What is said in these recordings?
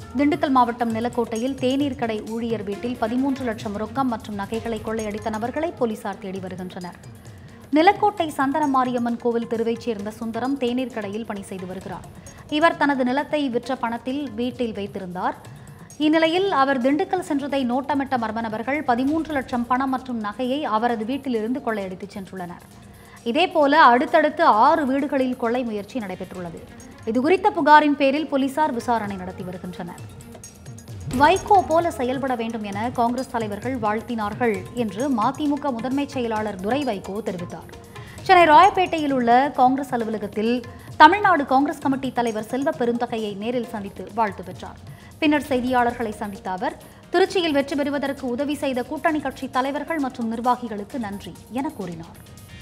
திண்டுக்கல் மாவட்டம் நிலக்கோட்டையில் தேநீர் கடை ஊழியர் வீட்டில் பதிமூன்று லட்சம் ரொக்கம் மற்றும் நகைகளை கொள்ளையடித்த நபர்களை போலீசார் தேடி வருகின்றனர் நிலக்கோட்டை சந்தன மாரியம்மன் கோவில் தெருவைச் சேர்ந்த சுந்தரம் தேநீர் கடையில் பணி செய்து வருகிறார் இவர் தனது நிலத்தை விற்ற பணத்தில் வீட்டில் வைத்திருந்தார் இந்நிலையில் அவர் திண்டுக்கல் சென்றதை நோட்டமிட்ட மர்ம நபர்கள் பதிமூன்று லட்சம் பணம் மற்றும் நகையை அவரது வீட்டிலிருந்து கொள்ளையடித்துச் சென்றுள்ளனர் இதேபோல அடுத்தடுத்து ஆறு வீடுகளில் கொள்ளை முயற்சி நடைபெற்றுள்ளது இதுகுறித்த புகாரின் பேரில் போலீசார் விசாரணை நடத்தி வருகின்றனர் வைகோ போல செயல்பட வேண்டும் என காங்கிரஸ் தலைவர்கள் வாழ்த்தினார்கள் என்று மதிமுக முதன்மை செயலாளர் துரை வைகோ தெரிவித்தார் சென்னை ராயப்பேட்டையில் உள்ள காங்கிரஸ் அலுவலகத்தில் தமிழ்நாடு காங்கிரஸ் கமிட்டி தலைவர் செல்வ பெருந்தகையை நேரில் சந்தித்து வாழ்த்து பெற்றார் பின்னர் செய்தியாளர்களை சந்தித்த அவர் திருச்சியில் வெற்றி பெறுவதற்கு உதவி செய்த கூட்டணி கட்சி தலைவர்கள் மற்றும் நிர்வாகிகளுக்கு நன்றி என கூறினார்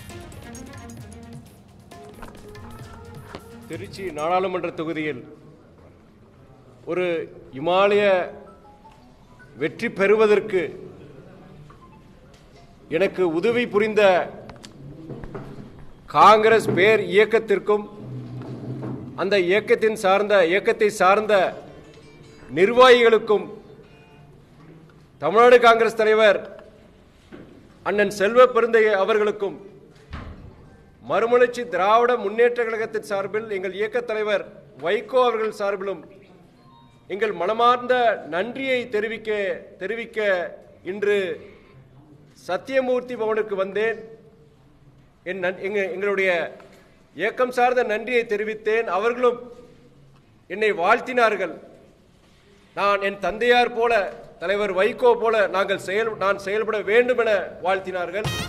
திருச்சி நாடாளுமன்ற தொகுதியில் ஒரு இமாலய வெற்றி பெறுவதற்கு எனக்கு உதவி புரிந்த காங்கிரஸ் பேர் இயக்கத்திற்கும் அந்த இயக்கத்தின் சார்ந்த இயக்கத்தை சார்ந்த நிர்வாகிகளுக்கும் தமிழ்நாடு காங்கிரஸ் தலைவர் அண்ணன் செல்வ பெருந்தைய அவர்களுக்கும் மறுமலர்ச்சி திராவிட முன்னேற்ற கழகத்தின் சார்பில் எங்கள் இயக்கத் தலைவர் வைகோ அவர்கள் சார்பிலும் எங்கள் மனமார்ந்த நன்றியை தெரிவிக்க தெரிவிக்க இன்று சத்தியமூர்த்தி பவனுக்கு வந்தேன் என் நன்- எங்க- எங்களுடைய இயக்கம் சார்ந்த நன்றியை தெரிவித்தேன் அவர்களும் என்னை வாழ்த்தினார்கள் நான் என் தந்தையார் போல தலைவர் வைகோ போல நாங்கள் செயல் நான் செயல்பட வேண்டும் என வாழ்த்தினார்கள்